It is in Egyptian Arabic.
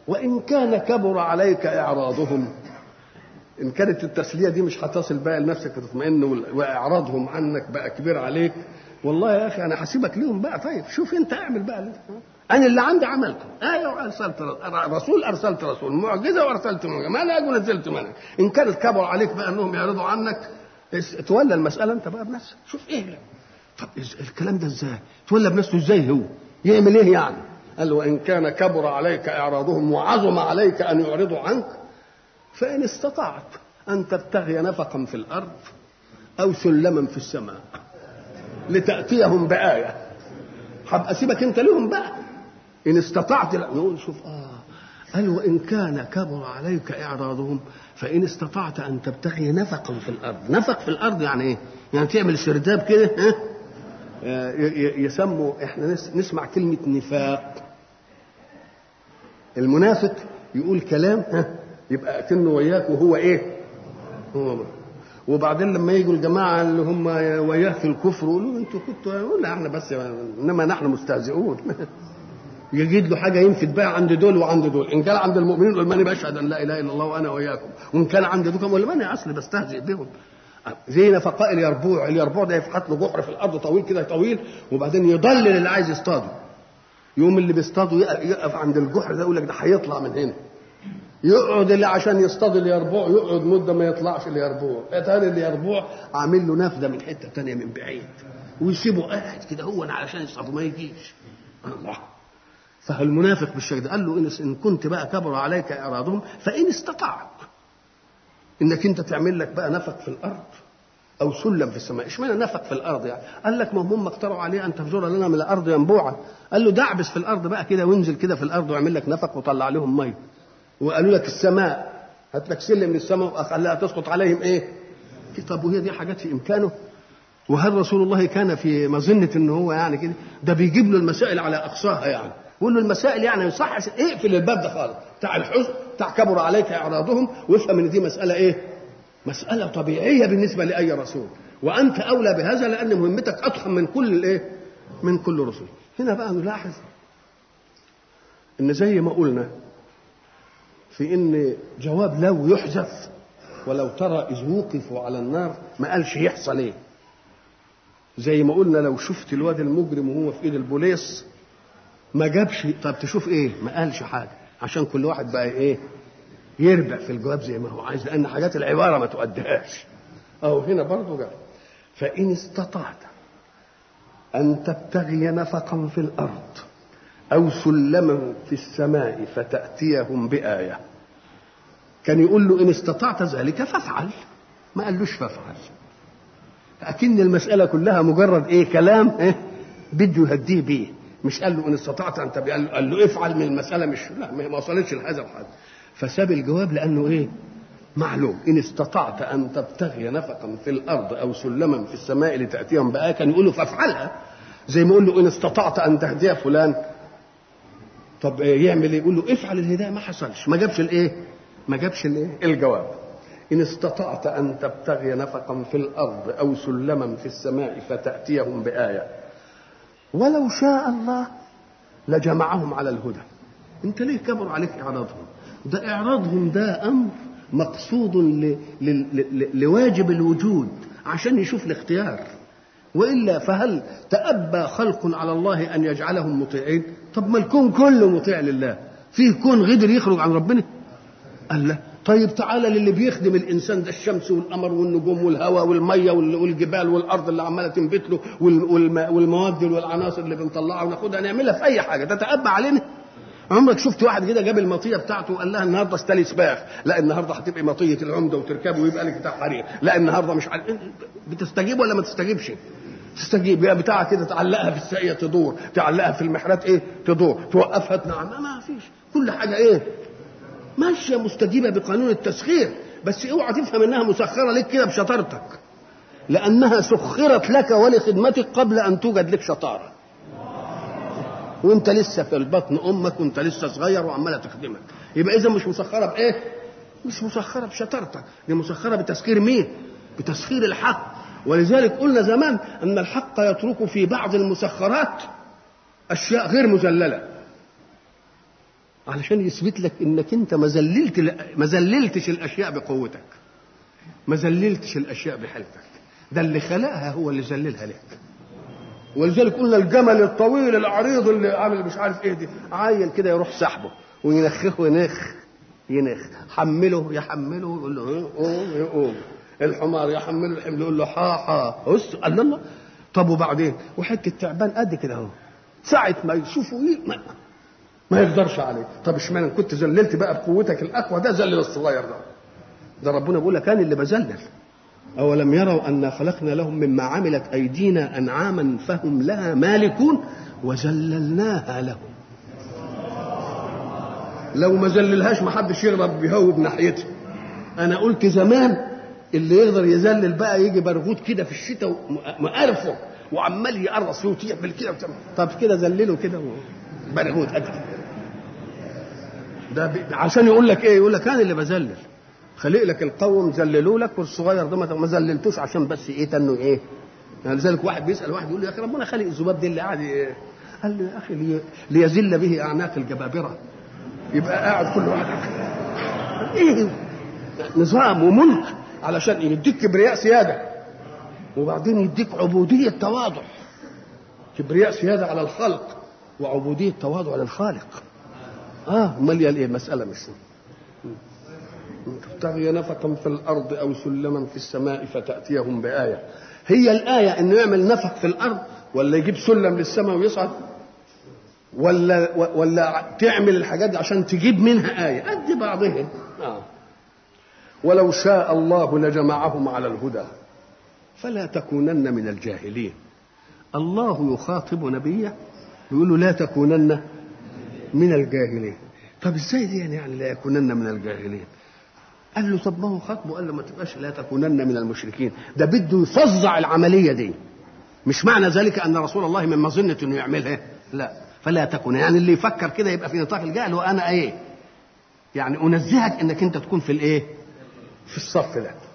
وإن كان كبر عليك إعراضهم إن كانت التسلية دي مش هتصل بقى لنفسك تطمئن وإعراضهم عنك بقى كبير عليك والله يا أخي أنا هسيبك ليهم بقى طيب شوف أنت اعمل بقى اللي أنا اللي عندي عملته آية وأرسلت رسول أرسلت رسول معجزة وأرسلت معجزة ما لا ونزلت منك إن كانت كبر عليك بقى أنهم يعرضوا عنك تولى المسألة أنت بقى بنفسك شوف إيه لا. طب الكلام ده إزاي تولى بنفسه إزاي هو يعمل إيه يعني قال وإن كان كبر عليك إعراضهم وعظم عليك أن يعرضوا عنك فإن استطعت أن تبتغي نفقا في الأرض أو سلما في السماء لتأتيهم بآية هبقى أسيبك أنت لهم بقى إن استطعت يقول شوف آه قال وإن كان كبر عليك إعراضهم فإن استطعت أن تبتغي نفقا في الأرض نفق في الأرض يعني إيه؟ يعني تعمل سرداب كده ها يسموا احنا نسمع كلمة نفاق المنافق يقول كلام ها يبقى كأنه وياك وهو ايه هو وبعدين لما يجوا الجماعة اللي هم وياه في الكفر يقولوا انتوا كنتوا يقول احنا بس انما نحن مستهزئون يجد له حاجة ينفد بقى عند دول وعند دول إن كان عند المؤمنين يقول ماني بشهد أن لا إله إلا الله وأنا وإياكم وإن كان عند دول يقول ماني أصلي بستهزئ بهم زي نفقاء اليربوع اليربوع ده يفحط له جحر في الارض طويل كده طويل وبعدين يضلل اللي عايز يصطاده يوم اللي بيصطاده يقف عند الجحر ده يقول لك ده هيطلع من هنا يقعد اللي عشان يصطاد اليربوع يقعد مده ما يطلعش اليربوع اتاري اليربوع عامل له نافذه من حته تانية من بعيد ويسيبه قاعد كده هو عشان يصطاده ما يجيش الله فالمنافق بالشكل ده قال له ان كنت بقى كبر عليك اعراضهم فان استطعت انك انت تعمل لك بقى نفق في الارض او سلم في السماء اشمعنى نفق في الارض يعني قال لك ما هم اقترعوا عليه ان تفجر لنا من الارض ينبوعا قال له دعبس في الارض بقى كده وانزل كده في الارض واعمل لك نفق وطلع لهم ميه وقالوا لك السماء هات لك سلم للسماء وخليها تسقط عليهم ايه طب وهي دي حاجات في امكانه وهل رسول الله كان في مظنة ان هو يعني كده ده بيجيب له المسائل على اقصاها يعني يقول له المسائل يعني يصح اقفل الباب ده خالص بتاع الحزن بتاع كبر عليك اعراضهم وافهم ان دي مساله ايه؟ مساله طبيعيه بالنسبه لاي رسول وانت اولى بهذا لان مهمتك اضخم من كل الايه؟ من كل رسول هنا بقى نلاحظ ان زي ما قلنا في ان جواب لو يحذف ولو ترى اذ وقفوا على النار ما قالش يحصل ايه زي ما قلنا لو شفت الواد المجرم وهو في ايد البوليس ما جابش طب تشوف ايه ما قالش حاجه عشان كل واحد بقى ايه يربع في الجواب زي ما هو عايز لان حاجات العباره ما تؤديهاش او هنا برضه قال فان استطعت ان تبتغي نفقا في الارض او سلما في السماء فتاتيهم بايه كان يقول له ان استطعت ذلك فافعل ما قالوش فافعل لكن المساله كلها مجرد ايه كلام ايه بده يهديه بيه مش قال له ان استطعت ان تبقى قال له افعل من المساله مش لا ما وصلتش لهذا الحد فساب الجواب لانه ايه معلوم ان استطعت ان تبتغي نفقا في الارض او سلما في السماء لتاتيهم بآية كان يقول له فافعلها زي ما يقول له ان استطعت ان تهدي فلان طب يعمل ايه يقول له افعل الهدايه ما حصلش ما جابش الايه ما جابش الايه الجواب ان استطعت ان تبتغي نفقا في الارض او سلما في السماء فتاتيهم بايه ولو شاء الله لجمعهم على الهدى انت ليه كبر عليك اعراضهم ده اعراضهم ده امر مقصود ل... ل... ل... لواجب الوجود عشان يشوف الاختيار والا فهل تأبى خلق على الله ان يجعلهم مطيعين طب ما الكون كله مطيع لله فيه كون غدر يخرج عن ربنا قال لا طيب تعالى للي بيخدم الانسان ده الشمس والقمر والنجوم والهواء والميه والجبال والارض اللي عماله تنبت له والمواد والعناصر اللي بنطلعها وناخدها نعملها في اي حاجه تتأبى علينا عمرك شفت واحد كده جاب المطيه بتاعته وقال لها النهارده استلي سباخ لا النهارده هتبقي مطيه العمده وتركبه ويبقى لك بتاع حرير لا النهارده مش عارف بتستجيب ولا ما تستجيبش تستجيب يا بتاع كده تعلقها في الساقيه تدور تعلقها في المحرات ايه تدور توقفها تنعم ما فيش كل حاجه ايه ماشيه مستجيبه بقانون التسخير بس اوعى تفهم انها مسخره لك كده بشطارتك لانها سخرت لك ولخدمتك قبل ان توجد لك شطاره وانت لسه في البطن امك وانت لسه صغير وعماله تخدمك يبقى اذا مش مسخره بايه مش مسخره بشطارتك دي مسخره بتسخير مين بتسخير الحق ولذلك قلنا زمان ان الحق يترك في بعض المسخرات اشياء غير مذلله علشان يثبت لك انك انت ما زللت ما زللتش الاشياء بقوتك ما زللتش الاشياء بحلفك ده اللي خلقها هو اللي ذللها لك ولذلك قلنا الجمل الطويل العريض اللي عامل مش عارف ايه دي عايل كده يروح سحبه وينخخه ينخ ينخ حمله يحمله يقول له ها، قوم يقوم الحمار يحمله الحمل يقول له حا حا بص الله الله طب وبعدين وحته تعبان قد كده اهو ساعه ما يشوفوا ايه ما, ما يقدرش عليه طب اشمعنى كنت ذللت بقى بقوتك الاقوى ده ذلل الصغير ده ده ربنا بيقول لك انا اللي بذلل أولم يروا أنا خلقنا لهم مما عملت أيدينا أنعاما فهم لها مالكون وذللناها لهم لو ما ذللهاش ما حدش يغرب بيهوب ناحيتها أنا قلت زمان اللي يقدر يذلل بقى يجي برغوت كده في الشتاء مقرفه وعمال يقرص فيه وتعمل كده وتعمل طب كده ذلله كده برغوت قد كده ده بي- عشان يقول لك ايه يقول لك انا اللي بذلل خلق لك القوم ذللوا لك والصغير ده ما ما ذللتوش عشان بس ايه تنه ايه يعني لذلك واحد بيسال واحد يقول له يا اخي ربنا خلق الذباب دي اللي قاعد إيه؟ قال له يا اخي لي ليذل به اعناق الجبابره يبقى قاعد كل واحد ايه نظام وملك علشان يديك كبرياء سياده وبعدين يديك عبوديه تواضع كبرياء سياده على الخلق وعبوديه تواضع للخالق اه امال ايه مساله مش تبتغي نفقا في الارض او سلما في السماء فتاتيهم بايه هي الايه انه يعمل نفق في الارض ولا يجيب سلم للسماء ويصعد ولا ولا تعمل الحاجات دي عشان تجيب منها ايه قد بعضهم آه. ولو شاء الله لجمعهم على الهدى فلا تكونن من الجاهلين الله يخاطب نبيه يقول له لا تكونن من الجاهلين طب ازاي دي يعني, يعني لا يكونن من الجاهلين قال له طب ما هو خطبه قال له ما تبقاش لا تكونن من المشركين ده بده يفظع العمليه دي مش معنى ذلك ان رسول الله من مظنه انه يعملها لا فلا تكن يعني اللي يفكر كده يبقى في نطاق الجهل وانا ايه يعني انزهك انك انت تكون في الايه في الصف ده